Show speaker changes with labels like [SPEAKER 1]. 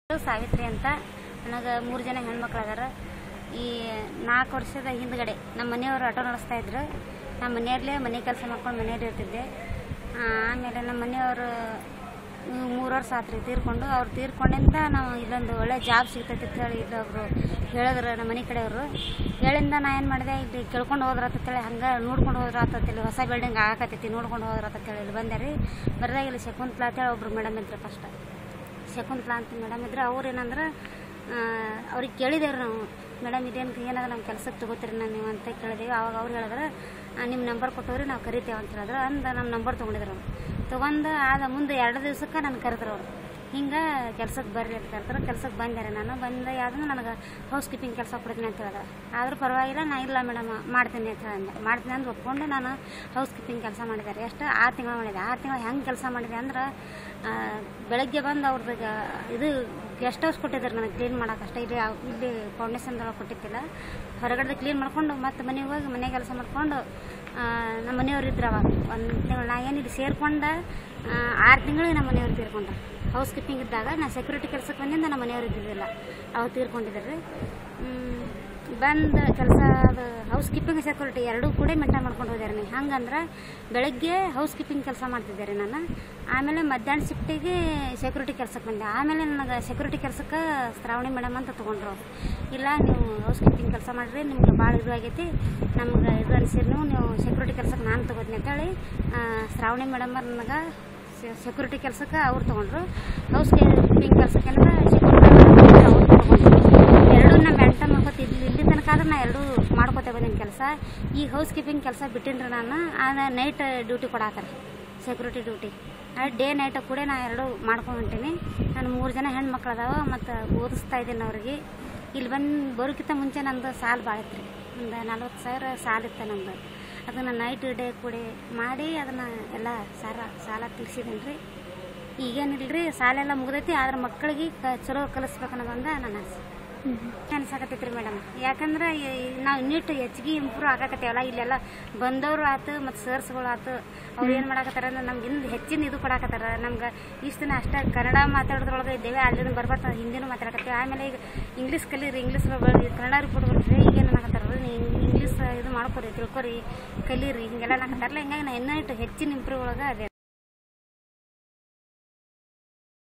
[SPEAKER 1] ಸಾವಿತ್ರಿ ಅಂತ ನನಗೆ ಮೂರು ಜನ ಹೆಣ್ಮಕ್ಳು ಅದಾರ ಈ ನಾಲ್ಕು ವರ್ಷದ ಹಿಂದ್ಗಡೆ ನಮ್ಮ ಮನೆಯವರು ಆಟೋ ನಡೆಸ್ತಾ ಇದ್ರು ನಮ್ಮ ಮನೆಯಲ್ಲೇ ಮನೆ ಕೆಲಸ ಮಾಡ್ಕೊಂಡು ಮನೆಯಲ್ಲಿ ಇರ್ತಿದ್ದೆ ಆ, ಆಮೇಲೆ ನಮ್ಮ ಮನೆಯವರು ಮೂರು ವರ್ಷ ಆತ್ರಿ ತೀರ್ಕೊಂಡು ಅವ್ರು ತೀರ್ಕೊಂಡಿಂದ ನಾವು ಇಲ್ಲೊಂದು ಒಳ್ಳೆ ಜಾಬ್ ಸಿಗ್ತೈತಿ ಅಂತ ಹೇಳಿ ಇಲ್ಲೊಬ್ರು ಹೇಳಿದ್ರು ನಮ್ಮ ಮನೆ ಕಡೆಯವರು ಹೇಳಿಂದ ನಾ ಏನು ಮಾಡಿದೆ ಇಲ್ಲಿ ಕೇಳ್ಕೊಂಡು ಹೋದ್ರ ಅಂತೇಳಿ ಹಂಗೆ ನೋಡ್ಕೊಂಡು ಹೋದ್ರ ಆತಂತೇಳಿ ಹೊಸ ಬಿಲ್ಡಿಂಗ್ ಆಗಕತ್ತೈತಿ ನೋಡ್ಕೊಂಡು ಹೋದ್ರ ಅಂತೇಳಿ ಇಲ್ಲಿ ಬಂದೆ ರೀ ಬರ್ದಾಗ ಇಲ್ಲಿ ಶಕುಂತ್ಲಾ ಅಂತೇಳಿ ಒಬ್ರು ಮೇಡಮ್ ಇದ್ರು ಫಸ್ಟ್ ಶಕುಂತ್ಲಾ ಅಂತ ಮೇಡಮ್ ಇದ್ರೆ ಅವ್ರು ಏನಂದ್ರೆ ಅವ್ರಿಗೆ ಕೇಳಿದೇವ್ರಿ ನಾವು ಮೇಡಮ್ ಇದೇನು ಏನಾದ್ರು ನಮ್ಮ ಕೆಲ್ಸಕ್ಕೆ ತಗೋತೀರಿ ನಾನು ನೀವು ಅಂತ ಕೇಳಿದೇವಿ ಅವಾಗ ಅವ್ರು ಹೇಳಿದ್ರೆ ನಿಮ್ಮ ನಂಬರ್ ಕೊಟ್ಟವ್ರಿ ನಾವು ಕರಿತೇವೆ ಅಂತ ಹೇಳಿದ್ರು ಅಂದ ನಮ್ಮ ನಂಬರ್ ತೊಗೊಂಡಿದ್ರು ಅವ್ರು ತೊಗೊಂಡು ಆದ ಮುಂದೆ ಎರಡು ದಿವ್ಸಕ್ಕೆ ನಾನು ಕರೆದ್ರು ಅವ್ರು ಹಿಂಗೆ ಕೆಲ್ಸಕ್ಕೆ ಬರ್ರಿ ಅಂತ ಕರೆದ್ರು ಕೆಲ್ಸಕ್ಕೆ ಬಂದೆ ರೀ ನಾನು ಬಂದ ಯಾವ್ದು ನನಗೆ ಹೌಸ್ ಕೀಪಿಂಗ್ ಕೆಲಸ ಕೊಡ್ತೀನಿ ಅಂತ ಹೇಳಿದ್ರು ಆದರೂ ಪರವಾಗಿಲ್ಲ ನಾ ಇಲ್ಲ ಮೇಡಮ್ ಮಾಡ್ತೀನಿ ಅಂತ ಅಂದೆ ಮಾಡ್ತೀನಿ ಅಂತ ಒಪ್ಕೊಂಡು ನಾನು ಹೌಸ್ ಕೀಪಿಂಗ್ ಕೆಲಸ ಮಾಡಿದ್ದಾರೆ ಎಷ್ಟು ಆರು ತಿಂಗಳು ಮಾಡಿದೆ ಆರು ತಿಂಗಳು ಹೆಂಗೆ ಕೆಲಸ ಮಾಡಿದೆ ಅಂದ್ರೆ ಆ, ಬೆಳಗ್ಗೆ ಬಂದು ಅವ್ರದ್ದು ಇದು ಗೆಸ್ಟ್ ಹೌಸ್ ಕೊಟ್ಟಿದ್ದಾರೆ ನನಗೆ ಕ್ಲೀನ್ ಮಾಡೋಕೆ ಅಷ್ಟೇ ಇಲ್ಲಿ ಯಾವ- ಇಲ್ಲಿ ಫೌಂಡೇಶನ್ದೊಳಗೆ ಕೊಟ್ಟಿದ್ದಿಲ್ಲ ಹೊರಗಡೆ ಕ್ಲೀನ್ ಮಾಡ್ಕೊಂಡು ಮತ್ತೆ ಮನೆಗೆ ಹೋಗಿ ಮನೆ ಕೆಲಸ ಮಾಡ್ಕೊಂಡು ಆ, ನಮ್ಮ ಮನೆಯವ್ರು ಇದ್ರು ಅವಾಗ ಒಂದು ತಿಂಗಳು ನಾ ಏನಿಲ್ಲ ಸೇರ್ಕೊಂಡು ಆರು ತಿಂಗಳಿಗೆ ನಮ್ಮ ಮನೆಯವ್ರು ತೀರ್ಕೊಂಡ್ರು ಹೌಸ್ ಕೀಪಿಂಗ್ ಇದ್ದಾಗ ನಾ ಸೆಕ್ಯೂರಿಟಿ ಕೆಲಸಕ್ಕೆ ಬಂದಿಂದ ನಮ್ಮ ಮನೆಯವ್ರು ಇದ್ದಿದ್ದಿಲ್ಲ ಅವ್ರು ತೀರ್ಕೊಂಡಿದ್ದಾರೆ ಬಂದು ಕೆಲಸ ಅದು ಹೌಸ್ ಕೀಪಿಂಗ್ ಸೆಕ್ಯೂರಿಟಿ ಎರಡೂ ಕೂಡ ಮೇಂಟೈನ್ ಮಾಡ್ಕೊಂಡು ಹೋದ್ಯಾರ ನೀವು ಹಂಗಂದ್ರೆ ಬೆಳಗ್ಗೆ ಹೌಸ್ ಕೀಪಿಂಗ್ ಕೆಲಸ ಮಾಡ್ತಿದ್ದೆ ರೀ ನಾನು ಆಮೇಲೆ ಮಧ್ಯಾಹ್ನ ಶಿಫ್ಟಿಗೆ ಸೆಕ್ಯೂರಿಟಿ ಕೆಲಸಕ್ಕೆ ಬಂದೆ ಆಮೇಲೆ ನನಗೆ ಸೆಕ್ಯೂರಿಟಿ ಕೆಲಸಕ್ಕೆ ಶ್ರಾವಣಿ ಮೇಡಮ್ ಅಂತ ತೊಗೊಂಡ್ರು ಅವ್ರು. ಇಲ್ಲ ನೀವು ಹೌಸ್ ಕೀಪಿಂಗ್ ಕೆಲಸ ಮಾಡಿರಿ ನಿಮ್ಗೆ ಭಾಳ ಇದು ಆಗೈತಿ ನಮ್ಗೆ ಇದು ಅನ್ಸಿರಿ ನೀವು ನೀವು ಸೆಕ್ಯೂರಿಟಿ ಕೆಲಸಕ್ಕೆ ನಾನು ತೊಗೋತೀನಿ ಅಂತೇಳಿ ಆ, ಶ್ರಾವಣಿ ಮೇಡಮ್ ನನಗೆ ಸೆಕ್ಯೂರಿಟಿ ಕೆಲಸಕ್ಕೆ ಅವ್ರು ತೊಗೊಂಡ್ರು ಹೌಸ್ ಕೀಪಿಂಗ್ ಕೆಲಸಕ್ಕೆ ಅಂದ್ರೆ ಸೆಕ್ಯೂರಿಟಿ ಅವ್ರು ತೊಗೊಂಡ್ರು ಎರಡೂ ನಮ್ಮ ಮೆಂಟನ್ ಮಾಡ್ಕೊತಿದ್ವಿ ಇಲ್ಲಿ ತನಕ ಆದ್ರೆ ನಾ ಎರಡೂ ಮಾಡ್ಕೊತೇ ಬಂದಿನ ಕೆಲಸ ಈ ಹೌಸ್ ಕೀಪಿಂಗ್ ಕೆಲಸ ಬಿಟ್ಟಿನ್ರಿ ನಾನು ಆಮೇಲೆ ನೈಟ್ ಡ್ಯೂಟಿ ಕೊಡಾತಾರೆ ಸೆಕ್ಯೂರಿಟಿ ಡ್ಯೂಟಿ ಡೇ ನೈಟ್ ಕೂಡ ನಾ ಎರಡು ಮಾಡ್ಕೊಂಡು ಹೊಂಟೀನಿ ನಾನು ಮೂರು ಜನ ಹೆಣ್ಮಕ್ಳು ಅದಾವ ಮತ್ತು ಓದಿಸ್ತಾ ಇದ್ದೀನಿ ಅವ್ರಿಗೆ ಇಲ್ಲಿ ಬಂದು ಬರೋಕ್ಕಿಂತ ಮುಂಚೆ ನಂದು ಸಾಲ ಭಾಳ ಇತ್ತು ರೀ ಒಂದು ನಲ್ವತ್ತು ಸಾವಿರ ಸಾಲ ಇತ್ತು ನಂದು ಅದನ್ನು ನೈಟ್ ಡೇ ಕೂಡ ಮಾಡಿ ಅದನ್ನು ಎಲ್ಲ ಸಾಲ ಸಾಲ ತೀರ್ಸಿದ್ದೀನಿ ರೀ ಈಗೇನಿಲ್ರಿ ಸಾಲ ಎಲ್ಲ ಮುಗ್ದೈತಿ ಆದ್ರೆ ಮಕ್ಕಳಿಗೆ ಕ ಚಲೋ ಕಲಿಸ್ಬೇಕನ್ನೋದೊಂದು ನನ್ನ ಆಸೆ ಅನ್ಸಾಕತ್ತೈತಿ ರೀ ಮೇಡಮ್ ಯಾಕಂದ್ರೆ ಈ- ನಾವು ನೀಟ್ ಹೆಚ್ಚಿಗೆ ಇಂಪ್ರೂವ್ ಆಗಾಕತ್ತೇವಲ್ಲ ಇಲ್ಲೆಲ್ಲ ಬಂದವರು ಆತು ಮತ್ತು ಸರ್ಸ್ಗಳು ಆತು ಅವ್ರು ಏನು ಮಾಡಾಕತ್ತಾರ ಅಂದ್ರೆ ನಮ್ಗೆ ಇನ್ನು ಹೆಚ್ಚಿನ ಇದು ಕೊಡಾಕತ್ತಾರ ನಮ್ಗೆ ಇಷ್ಟು ದಿನ ಅಷ್ಟೇ ಕನ್ನಡ ಮಾತಾಡೋದ್ರೊಳಗೆ ಇದ್ದೇವೆ ಅಲ್ಲಿಂದ ಬರ್ಬಾರ್ದು ಹಿಂದಿನೂ ಮಾತಾಡಕತ್ತೇವೆ ಆಮೇಲೆ ಈಗ ಇಂಗ್ಲೀಷ್ ಕಲೀರಿ ಇಂಗ್ಲೀಷ್ ಕನ್ನಡ ರಿಪೋರ್ಟ್ ಬರ್ತೀರಿ ಈಗ ಏನು ಅನ್ನಕತ್ತಾರ ನೀವು ಇಂಗ್ಲೀಷ್ ಇದು ಮಾಡ್ಕೊರಿ ತಿಳ್ಕೊರಿ ಕಲೀರಿ ಹಿಂಗೆಲ್ಲ ಅನ್ನಕತ್ತಾರಲ್ಲ ಹಿಂಗಾಗಿ ನಾ ಇನ್ನೂ ಇಟ್ಟು ಹೆಚ್ಚಿನ ಇಂಪ್ರೂವ್ ಒಳಗೆ ಅದೇ